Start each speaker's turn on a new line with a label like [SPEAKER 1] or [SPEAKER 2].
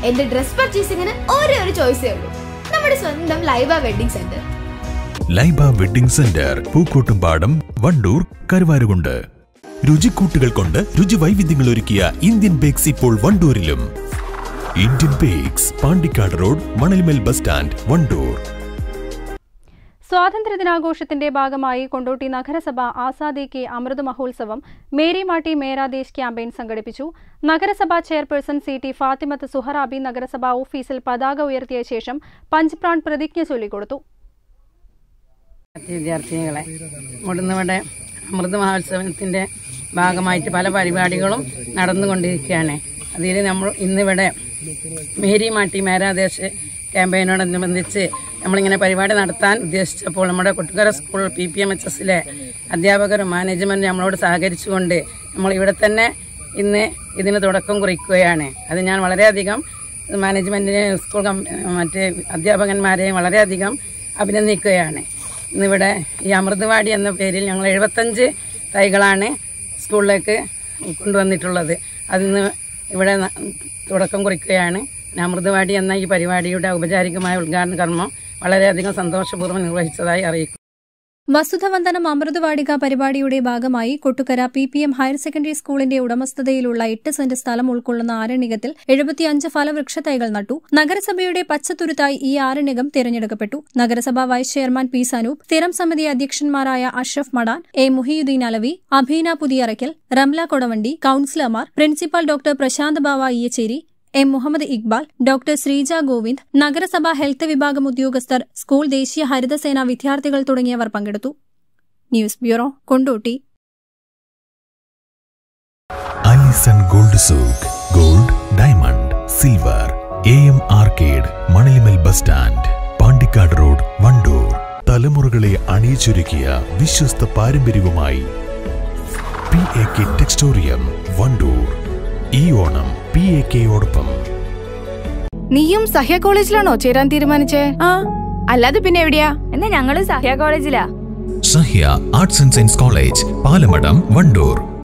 [SPEAKER 1] എന്റെ ഡ്രസ് പർച്ചേസിംഗിന് ഒരേ ഒരു ചോയ്സേ ഉള്ളൂ നമ്മുടെ സ്വന്തം Laiba wedding centre
[SPEAKER 2] Laiba wedding centre Pookkottumpadam Wandoor Karuvarakundu രുചിക്കൂട്ടുകൾ കൊണ്ട് രുചി വൈവിധ്യങ്ങൾ ഒരുക്കിയ ഇന്ത്യൻ ബേക്സ് ഇപ്പോൾ വണ്ടൂരിലും Indian bakes Pandikkad road Manalmel bus stand Wandoor
[SPEAKER 3] സ്വാതന്ത്ര്യദിനാഘോഷത്തിന്റെ ഭാഗമായി കൊണ്ടോട്ടി നഗരസഭ ആസാദി കെ അമൃത് മഹോത്സവം മേരി മാട്ടി മേരാ ദേശ് ക്യാമ്പയിൻ സംഘടിപ്പിച്ചു നഗരസഭാ chairperson C T Fathimathu Suharabi നഗരസഭാ ഓഫീസിൽ പതാക ഉയർത്തിയ ശേഷം പഞ്ചപ്രാൺ പ്രതിജ്ഞ ചൊല്ലിക്കൊടുത്തു
[SPEAKER 4] വിദ്യാർത്ഥിനികളെ മുടന്നിവിടെ അമൃത മഹോത്സവത്തിന്റെ ഭാഗമായിട്ട് പല പരിപാടികളും നടന്നുകൊണ്ടിരിക്കുകയാണ് അതിൽ നമ്മൾ ഇന്നിവിടെ മേരി മാട്ടി മേരാദേശ് ക്യാമ്പയിനോടനുബന്ധിച്ച് നമ്മളിങ്ങനെ പരിപാടി നടത്താൻ ഉദ്ദേശിച്ചപ്പോൾ നമ്മുടെ Kottukara school P P M H എസിലെ അധ്യാപകരും മാനേജ്മെന്റും നമ്മളോട് സഹകരിച്ചുകൊണ്ട് നമ്മൾ ഇവിടെ തന്നെ ഇന്ന് ഇതിന് തുടക്കം കുറിക്കുകയാണ് അത് ഞാൻ വളരെയധികം മാനേജ്മെന്റിനെ സ്കൂൾ കം- മറ്റ് അധ്യാപകന്മാരെയും വളരെയധികം അഭിനന്ദിക്കുകയാണ് ഇന്നിവിടെ ഈ അമൃതവാടി എന്ന പേരിൽ ഞങ്ങൾ എഴുപത്തഞ്ച് തൈകളാണ് സ്കൂളിലേക്ക് കൊണ്ടുവന്നിട്ടുള്ളത് അതിന്ന് ഇവിടെ ന- തുടക്കം കുറിക്കുകയാണ് പിന്നെ അമൃതവാടി എന്ന ഈ പരിപാടിയുടെ ഔപചാരികമായ ഉദ്ഘാടന കർമ്മം വളരെയധികം സന്തോഷപൂർവ്വം നിർവഹിച്ചതായി അറിയിക്കുന്നു
[SPEAKER 3] വസുധവന്ദനം അമൃതവാടിക പരിപാടിയുടെ ഭാഗമായി Kottukara P P M higher secondary സ്കൂളിന്റെ ഉടമസ്ഥതയിലുള്ള എട്ട് സെന്റ് സ്ഥലം ഉൾക്കൊള്ളുന്ന ആരണ്യകത്തിൽ എഴുപത്തിയഞ്ച് ഫലവൃക്ഷത്തൈകൾ നട്ടു നഗരസഭയുടെ പച്ചത്തുരുത്തായി ഈ ആരണ്യകം തിരഞ്ഞെടുക്കപ്പെട്ടു നഗരസഭാ വൈസ് ചെയർമാൻ പി സനൂപ് സ്ഥിരം സമിതി അധ്യക്ഷന്മാരായ അഷ്റഫ് മടാൻ എ മുഹിയുദ്ദീൻ അലവി അഭീന പുതിയറയ്ക്കൽ റംല കൊടവണ്ടി കൌൺസിലർമാർ principal doctor Prashanth Bava Iyyacheri M Muhammad Iqbal doctor Sreeja Govind നഗരസഭാ ഹെൽത്ത് വിഭാഗം ഉദ്യോഗസ്ഥർ സ്കൂൾ ദേശീയ ഹരിതസേന വിദ്യാർത്ഥികൾ തുടങ്ങിയവർ പങ്കെടുത്തു news bureau Kondotty
[SPEAKER 2] Alison gold souk gold diamond silver A M arcade Manalimal bus stand Pandikkad road Wandoor തലമുറകളെ അണിയിച്ചൊരുക്കിയ വിശ്വസ്ത പാരമ്പര്യവുമായി P A K Textorium Wandoor ഈ ഓണം പി എ കെയോടൊപ്പം
[SPEAKER 5] നീയും സഹ്യ കോളേജിലാണോ ചേരാൻ തീരുമാനിച്ചേ ആ അല്ലാതെ പിന്നെ എവിടെയാ
[SPEAKER 6] എന്നാ ഞങ്ങള് സഹ്യ കോളേജിലാ
[SPEAKER 2] Sahya arts and science college Palamadam Wandoor